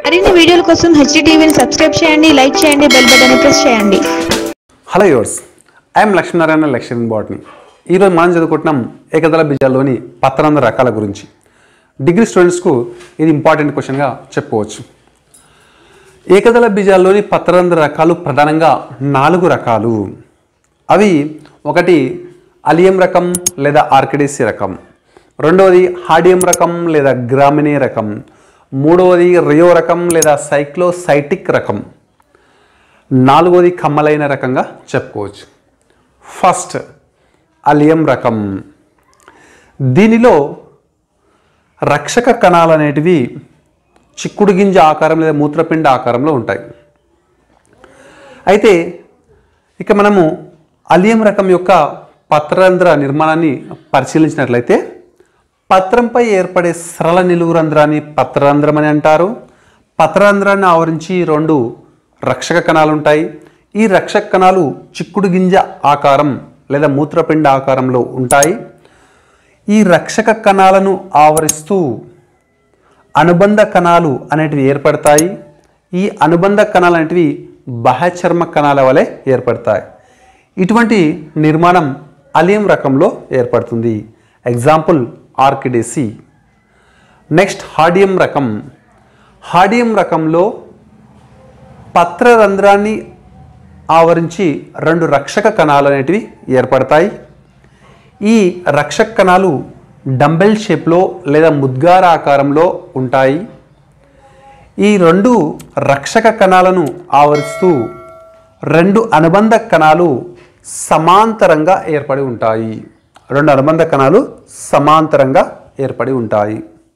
మరిన్ని వీడియోల కోసం హెచ్టీవీని సబ్స్క్రైబ్ చేయండి లైక్ చేయండి బెల్ బటన్ ప్రెస్ చేయండి హలో యోర్స్ ఐఎమ్ లక్ష్మీనారాయణ లక్ష్మణ్ బాట్ని ఈరోజు మనం చదువుకుంటున్నాం ఏకదళ బీజాల్లోని పత్రాంధ్ర రకాల గురించి డిగ్రీ స్టూడెంట్స్కు ఇది ఇంపార్టెంట్ క్వశ్చన్గా చెప్పుకోవచ్చు ఏకదళ బీజాల్లోని పత్రాంధ్ర రకాలు ప్రధానంగా నాలుగు రకాలు అవి ఒకటి అలియం రకం లేదా ఆర్కిడేసి రకం రెండవది హాడియం రకం లేదా గ్రామినీ రకం మూడవది రియో రకం లేదా సైక్లోసైటిక్ రకం నాలుగోది కమ్మలైన రకంగా చెప్పుకోవచ్చు ఫస్ట్ అలియం రకం దీనిలో రక్షక కణాలు అనేటివి చిక్కుడు గింజ ఆకారం లేదా మూత్రపిండ ఆకారంలో ఉంటాయి అయితే ఇక మనము అలియం రకం యొక్క పత్రరంధ్ర నిర్మాణాన్ని పరిశీలించినట్లయితే పత్రంపై ఏర్పడే సరళ నిలువు రంధ్రాన్ని పత్రరంధ్రం అని అంటారు పత్రరంధ్రాన్ని ఆవరించి రెండు రక్షక కణాలు ఉంటాయి ఈ రక్షక కణాలు చిక్కుడు గింజ ఆకారం లేదా మూత్రపిండ ఆకారంలో ఉంటాయి ఈ రక్షక కణాలను ఆవరిస్తూ అనుబంధ కణాలు అనేటివి ఏర్పడతాయి ఈ అనుబంధ కణాలు అనేటివి బాహ్యచర్మ కణాల వలె ఏర్పడతాయి ఇటువంటి నిర్మాణం అలియం రకంలో ఏర్పడుతుంది ఎగ్జాంపుల్ ఆర్కిడేసి నెక్స్ట్ హాడియం రకం హాడియం రకంలో పత్రరంధ్రాన్ని ఆవరించి రెండు రక్షక కణాలు అనేటివి ఏర్పడతాయి ఈ రక్షక కణాలు డంబెల్ షేప్లో లేదా ముద్గార ఆకారంలో ఉంటాయి ఈ రెండు రక్షక కణాలను ఆవరిస్తూ రెండు అనుబంధ కణాలు సమాంతరంగా ఏర్పడి ఉంటాయి రెండు అనుబంధ కణాలు సమాంతరంగా ఏర్పడి ఉంటాయి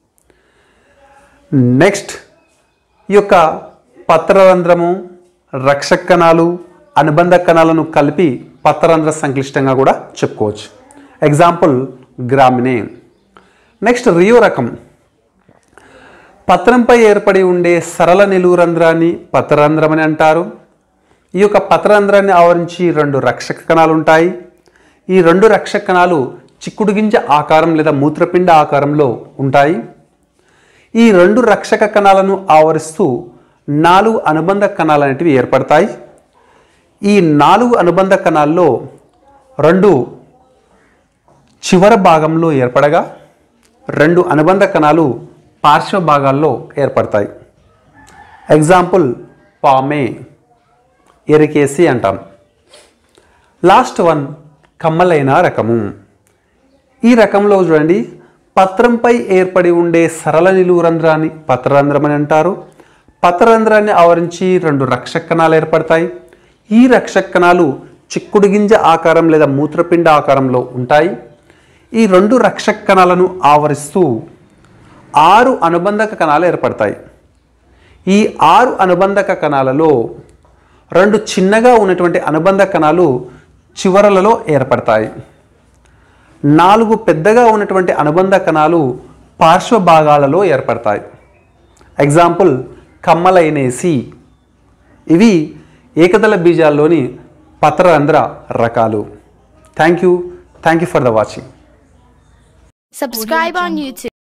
నెక్స్ట్ ఈ యొక్క పత్రరంధ్రము రక్షక కణాలు అనుబంధ కణాలను కలిపి పత్రరంధ్ర సంక్లిష్టంగా కూడా చెప్పుకోవచ్చు ఎగ్జాంపుల్ గ్రామినే నెక్స్ట్ రియో రకం పత్రంపై ఏర్పడి ఉండే సరళ నిలువు రంధ్రాన్ని పత్రరంధ్రం అని అంటారు ఈ యొక్క పత్రరంధ్రాన్ని ఆవరించి రెండు రక్షక కణాలు ఉంటాయి ఈ రెండు రక్షక కణాలు చిక్కుడు గింజ ఆకారం లేదా మూత్రపిండ ఆకారంలో ఉంటాయి ఈ రెండు రక్షక కణాలను ఆవరిస్తూ నాలుగు అనుబంధ కణాలు అనేటివి ఏర్పడతాయి ఈ నాలుగు అనుబంధ కణాల్లో రెండు చివర భాగంలో ఏర్పడగా రెండు అనుబంధ కణాలు పార్శ్వ భాగాల్లో ఏర్పడతాయి ఎగ్జాంపుల్ పామే ఎరికేసి అంటాం లాస్ట్ వన్ కమ్మలైన రకము ఈ రకంలో చూడండి పత్రంపై ఏర్పడి ఉండే సరళ నిలువు రంధ్రాన్ని పత్రరంధ్రం అని అంటారు పత్రరంధ్రాన్ని ఆవరించి రెండు రక్షక కణాలు ఏర్పడతాయి ఈ రక్షక కణాలు చిక్కుడు గింజ ఆకారం లేదా మూత్రపిండ ఆకారంలో ఉంటాయి ఈ రెండు రక్షక కణాలను ఆవరిస్తూ ఆరు అనుబంధక కణాలు ఏర్పడతాయి ఈ ఆరు అనుబంధక కణాలలో రెండు చిన్నగా ఉన్నటువంటి అనుబంధ కణాలు చివరలలో ఏర్పడతాయి నాలుగు పెద్దగా ఉన్నటువంటి అనుబంధ కణాలు పార్శ్వ భాగాలలో ఏర్పడతాయి ఎగ్జాంపుల్ కమ్మలైనేసి ఇవి ఏకదళ బీజాల్లోని పత్రరంధ్ర రకాలు thank you thank you for the watching Subscribe on YouTube.